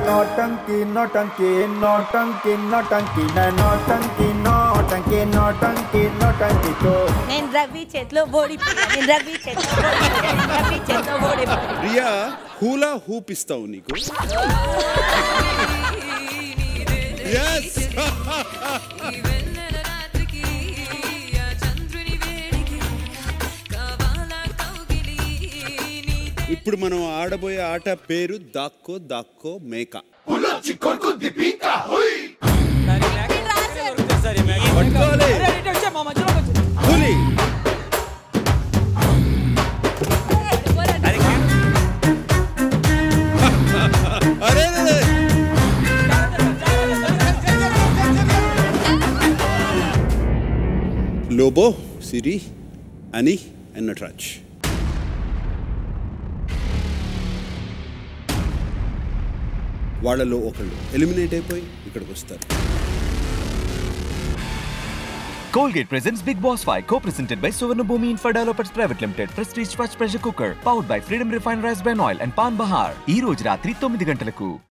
నోటంకి నోటంకి నోటంకి నోటంకి నోటంకి నోటంకి నోటంకి నోటంకితో నేను రవి చేతిలో ఓడిపోయా నేను రవి చేతిలో ఓడిపోయా నేను రవి చేతిలో ఓడిపోయా రియా హూలా హూప్ ఇస్తావు నీకు Yes! ఇప్పుడు మనం ఆడబోయే ఆట పేరు దాక్కో దాక్కో మేక పట్టుకోవాలి పులి అరే అరే, అరే. లోబో సిరి అని అండ్ నటరాజ్ వాళ్ళలో ఒకళ్ళు ఎలిమినేట్ అయిపోయి ఇక్కడికి వస్తారు Colgate presents Big Boss Fight, co-presented by Suvarna Bhumi Infra Developers Private Limited, Prestige Fast Pressure Cooker, powered by Freedom Refined Rice Bran Oil and Pan Bahar. ఈ రోజు రాత్రి తొమ్మిది గంటలకు